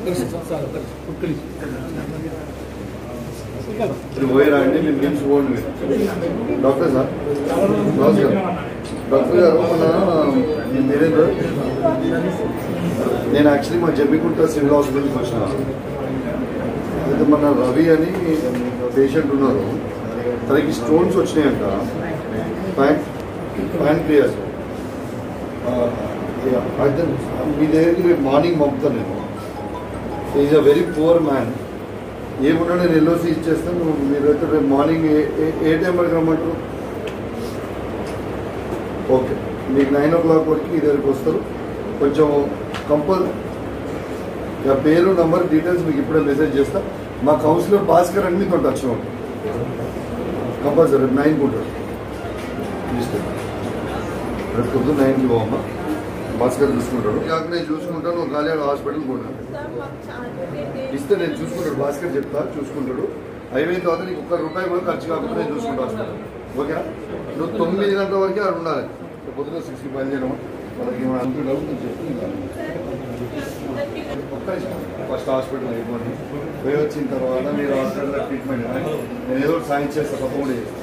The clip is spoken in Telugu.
మీరు పోయిరా అండి నేను నిమ్స్ పోండి మీరు డాక్టర్ సార్ నమస్కారం డాక్టర్ గారు మన మీరేంద్ర నేను యాక్చువల్లీ మా జమ్మికుంట సివిల్ హాస్పిటల్కి వచ్చిన అయితే మన రవి అని పేషెంట్ ఉన్నారు తనకి స్టోన్స్ వచ్చినాయంట ప్యాంట్ ప్యాంట్ క్లియర్స్ అయితే మీ దగ్గరికి రేపు మార్నింగ్ పంపుతాను నేను is a very poor man ఏమున్నా నేను ఎల్ఓసి ఇచ్చేస్తాను మీరు అయితే రేపు మార్నింగ్ ఏ ఏ- ఏ టైం వరకు రమ్మంటారు ఓకే మీకు నైన్ ఓ క్లాక్ వరకు ఈ దగ్గరికి వస్తారు కొంచెం కంపల్ ఇక పేరు నంబర్ డీటెయిల్స్ మీకు ఇప్పుడే మెసేజ్ చేస్తా మా కౌన్సిలర్ భాస్కర్ అని మీతో టచ్ ఉంటాం కంపల్సరీ రేపు నైన్కి ఉంటారు తీసుకో రేపు పొద్దున్న నైన్కి పోవమ్మా భాస్కర్ చూసుకుంటాడు కాక నేను చూసుకుంటాను నువ్వు కాలేజ్ హాస్పిటల్ కూడా ఇస్తే నేను చూసుకుంటాడు భాస్కర్ చెప్తా చూసుకుంటాడు అయిపోయిన తర్వాత నీకు ఒక్క రూపాయి కూడా ఖర్చు కాకుండా నేను చూసుకుంటా హాస్పిటల్ ఓకేనా నువ్వు తొమ్మిది గంటల వరకే అక్కడ ఉండాలి పొద్దున సిక్స్కి బయలుదేరము వాళ్ళకి ఏమైనా అనుకుంటావు నువ్వు చెప్పు ఒక్క నిమిషం ఫస్ట్ హాస్పిటల్ అయిపోయింది పోయి వచ్చిన తర్వాత మీరు హాస్పిటల్లో ట్రీట్మెంట్ నేను ఏదో ఒకటి సాయం చేస్తా తప్పకుండా చేస్తాను